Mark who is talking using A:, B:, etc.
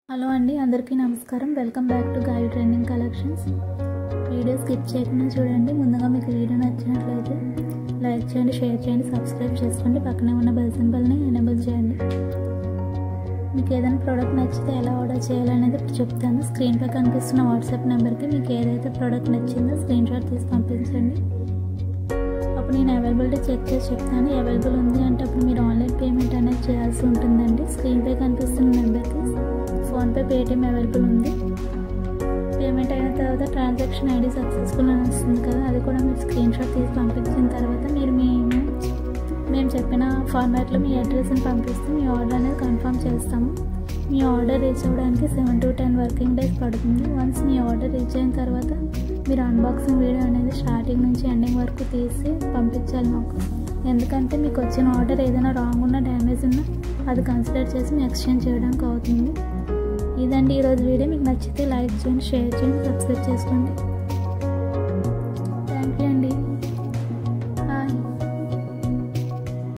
A: hello అండి అందరికీ నమస్కారం welcome back to Gali trending collections video skip చేయకుండా చూడండి ముందుగా మీకు వీడియో నచ్చినట్లయితే లైక్ చేయండి షేర్ చేయండి సబ్స్క్రైబ్ చేసుకోండి పక్కనే ఉన్న బెల్ సింబల్ని ఎనేబుల్ చేయండి మీకు ఏదైనా ప్రోడక్ట్ నచ్చితే ఎలా ఆర్డర్ చేయాలనేది ఇప్పుడు చెప్తాను స్క్రీన్పై కనిపిస్తున్న వాట్సాప్ నెంబర్కి మీకు ఏదైతే ప్రోడక్ట్ నచ్చిందో స్క్రీన్ షాట్ తీసి పంపించండి అప్పుడు నేను అవైలబిలిటీ చెక్ చేసి చెప్తాను అవైలబుల్ ఉంది అంటే అప్పుడు మీరు ఆన్లైన్ పేమెంట్ అనేది చేయాల్సి ఉంటుందండి స్క్రీన్పై కనిపిస్తున్న నెంబర్కి ఫోన్పే పేటిఎం అవైలబుల్ ఉంది పేమెంట్ అయిన తర్వాత ట్రాన్సాక్షన్ ఐడి సక్సెస్ఫుల్ అని వస్తుంది కదా అది కూడా మీరు స్క్రీన్ షాట్ తీసి పంపించిన తర్వాత మీరు మీ మేము చెప్పిన ఫార్మాట్లో మీ అడ్రస్ని పంపిస్తే మీ ఆర్డర్ అనేది కన్ఫర్మ్ చేస్తాము మీ ఆర్డర్ రీచ్ అవ్వడానికి seven to ten working days పడుతుంది వన్స్ మీ ఆర్డర్ రీచ్ అయిన తర్వాత మీరు అన్బాక్సింగ్ వీడియో అనేది స్టార్టింగ్ నుంచి ఎండింగ్ వరకు తీసి పంపించాలి మాకు ఎందుకంటే మీకు వచ్చిన ఆర్డర్ ఏదైనా రాంగ్ ఉన్నా డ్యామేజ్ ఉన్నా అది కన్సిడర్ చేసి మేము ఎక్స్చేంజ్ చేయడానికి అవుతుంది ఇదండి ఈరోజు వీడియో మీకు నచ్చితే లైక్ చేయండి షేర్ చేయండి సబ్స్క్రైబ్ చేసుకోండి